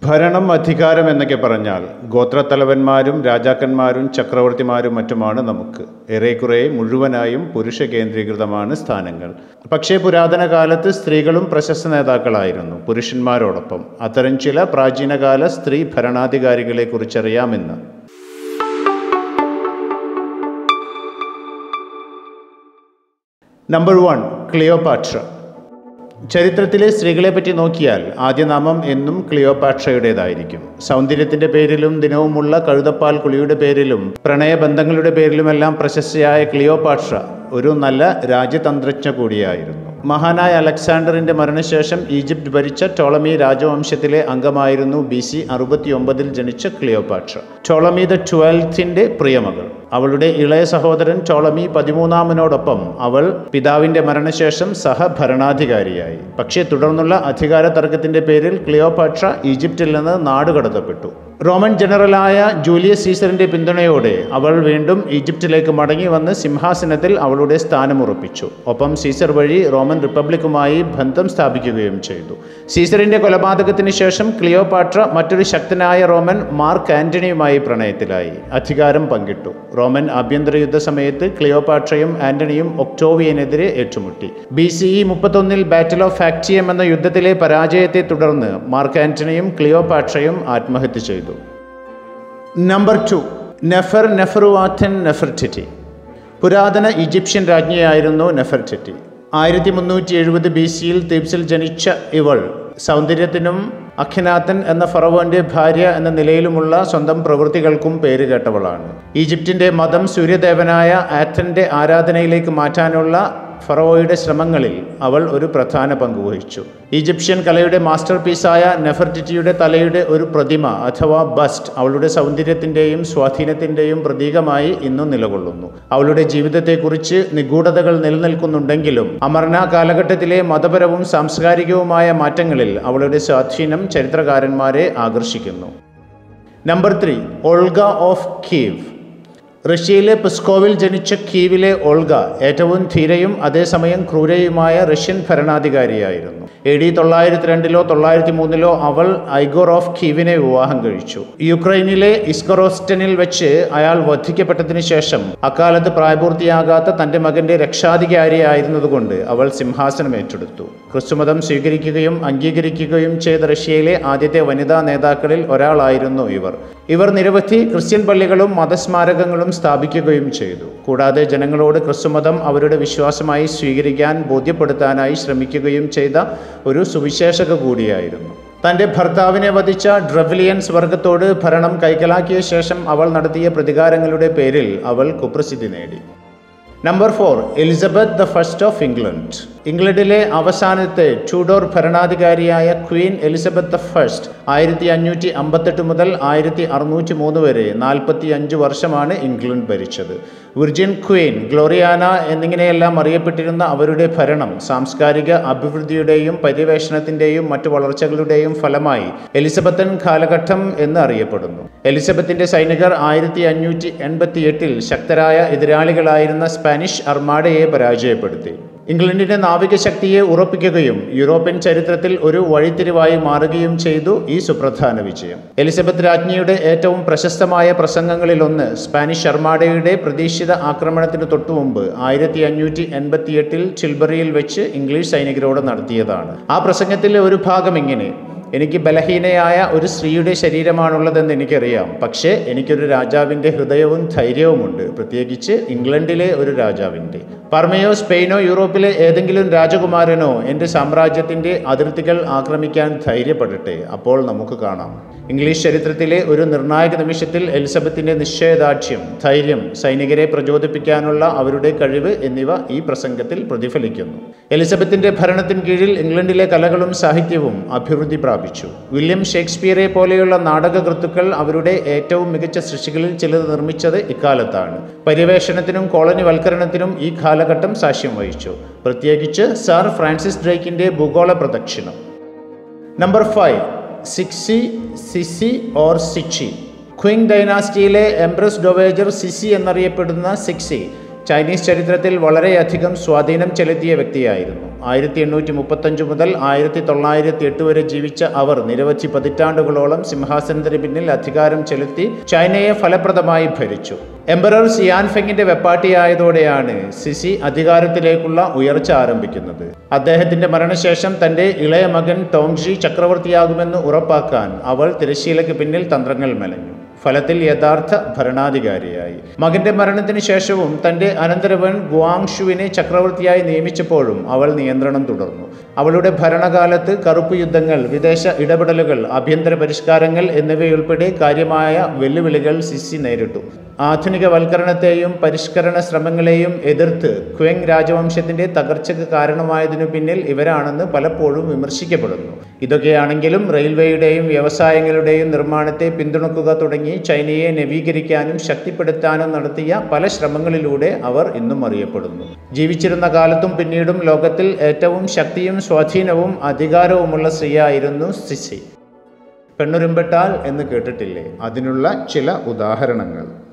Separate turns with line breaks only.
ഭരണം അധികാരം എന്നൊക്കെ പറഞ്ഞാൽ ഗോത്രത്തലവന്മാരും രാജാക്കന്മാരും ചക്രവർത്തിമാരും മറ്റുമാണ് നമുക്ക് ഏറെക്കുറെ മുഴുവനായും പുരുഷ കേന്ദ്രീകൃതമാണ് സ്ഥാനങ്ങൾ പക്ഷേ പുരാതന കാലത്ത് സ്ത്രീകളും പ്രശസ്ത നേതാക്കളായിരുന്നു പുരുഷന്മാരോടൊപ്പം അത്തരം ചില പ്രാചീനകാല സ്ത്രീ ഭരണാധികാരികളെ കുറിച്ചറിയാമെന്ന് നമ്പർ വൺ ക്ലിയോപാട്ര ചരിത്രത്തിലെ സ്ത്രീകളെ പറ്റി നോക്കിയാൽ ആദ്യ നാമം എന്നും ക്ലിയോപാട്രയുടേതായിരിക്കും സൗന്ദര്യത്തിന്റെ പേരിലും ദിനവുമുള്ള കഴുതപ്പാൽ കുളിയുടെ പേരിലും പ്രണയബന്ധങ്ങളുടെ പേരിലുമെല്ലാം പ്രശസ്തയായ ക്ലിയോപാട്ര ഒരു നല്ല രാജ്യതന്ത്രജ്ഞ കൂടിയായിരുന്നു മഹാനായ അലക്സാണ്ടറിന്റെ മരണശേഷം ഈജിപ്ത് ഭരിച്ച ടോളമി രാജവംശത്തിലെ അംഗമായിരുന്നു ബി സി അറുപത്തിയൊമ്പതിൽ ജനിച്ച ക്ലിയോപാട്ര ടോളമി ദ ട്വൽത്തിന്റെ പ്രിയമകൾ അവളുടെ ഇളയ സഹോദരൻ ടോളമി പതിമൂന്നാമനോടൊപ്പം അവൾ പിതാവിന്റെ മരണശേഷം സഹഭരണാധികാരിയായി പക്ഷേ തുടർന്നുള്ള അധികാര തർക്കത്തിന്റെ പേരിൽ ക്ലിയോപാട്ര ഈജിപ്തിൽ നിന്ന് നാടുകടത്തപ്പെട്ടു റോമൻ ജനറലായ ജൂലിയസ് സീസറിന്റെ പിന്തുണയോടെ അവൾ വീണ്ടും ഈജിപ്തിലേക്ക് മടങ്ങി വന്ന് സിംഹാസനത്തിൽ അവളുടെ സ്ഥാനമുറപ്പിച്ചു ഒപ്പം സീസർ വഴി റോമൻ റിപ്പബ്ലിക്കുമായി ബന്ധം സ്ഥാപിക്കുകയും ചെയ്തു സീസറിന്റെ കൊലപാതകത്തിന് ശേഷം ക്ലിയോപാട്ര മറ്റൊരു ശക്തനായ റോമൻ മാർക്ക് ആന്റണിയുമായി പ്രണയത്തിലായി അധികാരം പങ്കിട്ടു റോമൻ ആഭ്യന്തര യുദ്ധ സമയത്ത് ക്ലിയോപാട്രയും ആന്റണിയും ഒക്ടോവിയനെതിരെ ഏറ്റുമുട്ടി ബി സി ഇ മുപ്പത്തൊന്നിൽ ബാറ്റിൽ ഓഫ് ഫാക്ടിയം എന്ന യുദ്ധത്തിലെ പരാജയത്തെ തുടർന്ന് മാർക്ക് ആന്റണിയും ക്ലിയോപാട്രയും ആത്മഹത്യ ചെയ്തു നമ്പർ ടു നെഫർ നെഫറുവാറ്റൻ നെഫർട്ടിറ്റി പുരാതന ഈജിപ്ഷ്യൻ രാജ്ഞിയായിരുന്നു നെഫർട്ടിറ്റി ആയിരത്തി മുന്നൂറ്റി എഴുപത് ബി സിയിൽ തീപ്സിൽ ജനിച്ച ഇവൾ സൗന്ദര്യത്തിനും അഖിനാത്തൻ എന്ന ഫറവോന്റെ ഭാര്യ എന്ന നിലയിലുമുള്ള സ്വന്തം പ്രവൃത്തികൾക്കും പേര് കേട്ടവളാണ് ഈജിപ്തിന്റെ മതം സൂര്യദേവനായ ആറ്റന്റെ ആരാധനയിലേക്ക് മാറ്റാനുള്ള ഫറവോയുടെ ശ്രമങ്ങളിൽ അവൾ ഒരു പ്രധാന പങ്ക് വഹിച്ചു ഈജിപ്ഷ്യൻ കലയുടെ മാസ്റ്റർ പീസായ നെഫർട്ടിറ്റിയുടെ തലയുടെ ഒരു പ്രതിമ അഥവാ ബസ്റ്റ് അവളുടെ സൗന്ദര്യത്തിൻ്റെയും സ്വാധീനത്തിൻ്റെയും പ്രതീകമായി ഇന്നും നിലകൊള്ളുന്നു അവളുടെ ജീവിതത്തെക്കുറിച്ച് നിഗൂഢതകൾ നിലനിൽക്കുന്നുണ്ടെങ്കിലും അമർന കാലഘട്ടത്തിലെ മതപരവും സാംസ്കാരികവുമായ മാറ്റങ്ങളിൽ അവളുടെ സ്വാധീനം ചരിത്രകാരന്മാരെ ആകർഷിക്കുന്നു number three Olga of Kiev റഷ്യയിലെ പിസ്കോവിൽ ജനിച്ച കീവിലെ ഓൾഗ ഏറ്റവും ധീരയും അതേസമയം ക്രൂരയുമായ റഷ്യൻ ഭരണാധികാരിയായിരുന്നു എ ഡി തൊള്ളായിരത്തി രണ്ടിലോ തൊള്ളായിരത്തി മൂന്നിലോ അവൾ ഐഗോർ ഓഫ് കീവിനെ വിവാഹം കഴിച്ചു യുക്രൈനിലെ ഇസ്കറോസ്റ്റനിൽ വെച്ച് അയാൾ വധിക്കപ്പെട്ടതിനു ശേഷം അക്കാലത്ത് പ്രായപൂർത്തിയാകാത്ത തൻ്റെ മകന്റെ രക്ഷാധികാരിയായിരുന്നതുകൊണ്ട് അവൾ സിംഹാസനം ഏറ്റെടുത്തു ക്രിസ്തുമതം സ്വീകരിക്കുകയും അംഗീകരിക്കുകയും ചെയ്ത റഷ്യയിലെ ആദ്യത്തെ വനിതാ നേതാക്കളിൽ ഒരാളായിരുന്നു ഇവർ ഇവർ നിരവധി ക്രിസ്ത്യൻ പള്ളികളും മതസ്മാരകങ്ങളും സ്ഥാപിക്കുകയും ചെയ്തു കൂടാതെ ജനങ്ങളോട് ക്രിസ്തുമതം അവരുടെ വിശ്വാസമായി സ്വീകരിക്കാൻ ബോധ്യപ്പെടുത്താനായി ശ്രമിക്കുകയും ചെയ്ത ഒരു സുവിശേഷക കൂടിയായിരുന്നു തൻ്റെ ഭർത്താവിനെ വധിച്ച ഡ്രവിലിയൻസ് വർഗത്തോട് ഭരണം കൈക്കലാക്കിയ ശേഷം അവൾ നടത്തിയ പ്രതികാരങ്ങളുടെ പേരിൽ അവൾ കുപ്രസിദ്ധി നേടി number four Elizabeth the first of England ഇംഗ്ലണ്ടിലെ അവസാനത്തെ ടൂഡോർ ഭരണാധികാരിയായ ക്വീൻ എലിസബത്ത് ദ ഫസ്റ്റ് ആയിരത്തി അഞ്ഞൂറ്റി അമ്പത്തെട്ട് മുതൽ ആയിരത്തി അറുന്നൂറ്റി മൂന്ന് വരെ നാൽപ്പത്തി അഞ്ച് വർഷമാണ് ഇംഗ്ലണ്ട് ഭരിച്ചത് വിർജിൻ ക്വീൻ ഗ്ലോറിയാന എന്നിങ്ങനെയെല്ലാം അറിയപ്പെട്ടിരുന്ന അവരുടെ ഭരണം സാംസ്കാരിക അഭിവൃദ്ധിയുടെയും പര്യവേഷണത്തിൻ്റെയും മറ്റു വളർച്ചകളുടെയും ഫലമായി എലിസബത്തൻ കാലഘട്ടം എന്ന് അറിയപ്പെടുന്നു എലിസബത്തിന്റെ സൈനികർ ആയിരത്തി അഞ്ഞൂറ്റി എൺപത്തി എട്ടിൽ ശക്തരായ എതിരാളികളായിരുന്ന സ്പാനിഷ് അർമാഡയെ പരാജയപ്പെടുത്തി ഇംഗ്ലണ്ടിന്റെ നാവിക ശക്തിയെ ഉറപ്പിക്കുകയും യൂറോപ്യൻ ചരിത്രത്തിൽ ഒരു വഴിത്തിരിവായി മാറുകയും ചെയ്തു ഈ സുപ്രധാന വിജയം എലിസബത്ത് രാജ്ഞിയുടെ ഏറ്റവും പ്രശസ്തമായ പ്രസംഗങ്ങളിലൊന്ന് സ്പാനിഷ് അർമാഡയുടെ പ്രതീക്ഷിത ആക്രമണത്തിന് തൊട്ടുമുമ്പ് ആയിരത്തി അഞ്ഞൂറ്റി എൺപത്തി എട്ടിൽ ചിൽബറിയിൽ വെച്ച് ഇംഗ്ലീഷ് സൈനികരോട് നടത്തിയതാണ് ആ പ്രസംഗത്തിലെ ഒരു ഭാഗം ഇങ്ങനെ എനിക്ക് ബലഹീനയായ ഒരു സ്ത്രീയുടെ ശരീരമാണുള്ളതെന്ന് എനിക്കറിയാം പക്ഷേ എനിക്കൊരു രാജാവിൻ്റെ ഹൃദയവും ധൈര്യവുമുണ്ട് പ്രത്യേകിച്ച് ഇംഗ്ലണ്ടിലെ ഒരു രാജാവിൻ്റെ പർമയോ സ്പെയിനോ യൂറോപ്പിലെ ഏതെങ്കിലും രാജകുമാരനോ എൻ്റെ സാമ്രാജ്യത്തിൻ്റെ അതിർത്തികൾ ആക്രമിക്കാൻ ധൈര്യപ്പെടട്ടെ അപ്പോൾ നമുക്ക് കാണാം ഇംഗ്ലീഷ് ചരിത്രത്തിലെ ഒരു നിർണായക നിമിഷത്തിൽ എലിസബത്തിൻ്റെ നിശ്ചയദാർഢ്യം ധൈര്യം സൈനികരെ പ്രചോദിപ്പിക്കാനുള്ള അവരുടെ കഴിവ് എന്നിവ ഈ പ്രസംഗത്തിൽ പ്രതിഫലിക്കുന്നു എലിസബത്തിന്റെ ഭരണത്തിന് കീഴിൽ ഇംഗ്ലണ്ടിലെ കലകളും സാഹിത്യവും അഭിവൃദ്ധി പ്രാപിച്ചു വില്യം ഷേക്സ്പിയറെ പോലെയുള്ള നാടകകൃത്തുക്കൾ അവരുടെ ഏറ്റവും മികച്ച സൃഷ്ടികളിൽ ചിലത് നിർമ്മിച്ചത് ഇക്കാലത്താണ് പര്യവേഷണത്തിനും കോളനിവൽക്കരണത്തിനും ഈ കാലഘട്ടം സാക്ഷ്യം വഹിച്ചു പ്രത്യേകിച്ച് സർ ഫ്രാൻസിസ് ഡ്രേക്കിന്റെ ഭൂഗോള പ്രദക്ഷിണം number five സിക്സി CC or സിച്ചി Qing ഡൈനാസ്റ്റിയിലെ embrace ഡൊവേജർ CC എന്നറിയപ്പെടുന്ന സിക്സി ചൈനീസ് ചരിത്രത്തിൽ വളരെയധികം സ്വാധീനം ചെലുത്തിയ വ്യക്തിയായിരുന്നു ആയിരത്തി എണ്ണൂറ്റി മുപ്പത്തഞ്ച് മുതൽ ആയിരത്തി തൊള്ളായിരത്തി എട്ട് വരെ ജീവിച്ച അവർ നിരവധി പതിറ്റാണ്ടുകളോളം സിംഹാസനത്തിന് പിന്നിൽ അധികാരം ചെലുത്തി ചൈനയെ ഫലപ്രദമായി ഭരിച്ചു എംബറർ സിയാൻഫെങ്ങിന്റെ വെപ്പാട്ടിയായതോടെയാണ് സിസി അധികാരത്തിലേക്കുള്ള ഉയർച്ച ആരംഭിക്കുന്നത് അദ്ദേഹത്തിന്റെ മരണശേഷം തന്റെ ഇളയ മകൻ ടോങ്ഷി ചക്രവർത്തിയാകുമെന്ന് ഉറപ്പാക്കാൻ അവൾ തിരശ്ശീലയ്ക്ക് പിന്നിൽ തന്ത്രങ്ങൾ മെനഞ്ഞു ഫലത്തിൽ യഥാർത്ഥ ഭരണാധികാരിയായി മകന്റെ മരണത്തിന് ശേഷവും തന്റെ അനന്തരവൻ ഗുവാങ്ഷുവിനെ ചക്രവർത്തിയായി നിയമിച്ചപ്പോഴും അവൾ നിയന്ത്രണം തുടർന്നു അവളുടെ ഭരണകാലത്ത് കറുപ്പ് യുദ്ധങ്ങൾ വിദേശ ഇടപെടലുകൾ ആഭ്യന്തര പരിഷ്കാരങ്ങൾ എന്നിവയുൾപ്പെടെ കാര്യമായ വെല്ലുവിളികൾ സിസി നേരിട്ടു ആധുനികവൽക്കരണത്തെയും പരിഷ്കരണ ശ്രമങ്ങളെയും എതിർത്ത് ക്വെങ് രാജവംശത്തിന്റെ തകർച്ചയ്ക്ക് കാരണമായതിനു പിന്നിൽ ഇവരാണെന്ന് പലപ്പോഴും വിമർശിക്കപ്പെടുന്നു ഇതൊക്കെയാണെങ്കിലും റെയിൽവേയുടെയും വ്യവസായങ്ങളുടെയും നിർമ്മാണത്തെ പിന്തുണക്കുക തുടങ്ങി ചൈനയെ നവീകരിക്കാനും ശക്തിപ്പെടുത്താനും നടത്തിയ പല ശ്രമങ്ങളിലൂടെ അവർ ഇന്നും അറിയപ്പെടുന്നു ജീവിച്ചിരുന്ന കാലത്തും പിന്നീടും ലോകത്തിൽ ഏറ്റവും ശക്തിയും സ്വാധീനവും അധികാരവുമുള്ള സ്ത്രീയായിരുന്നു സിസി പെണ്ണുരുമ്പെട്ടാൽ എന്ന് കേട്ടിട്ടില്ലേ അതിനുള്ള ചില ഉദാഹരണങ്ങൾ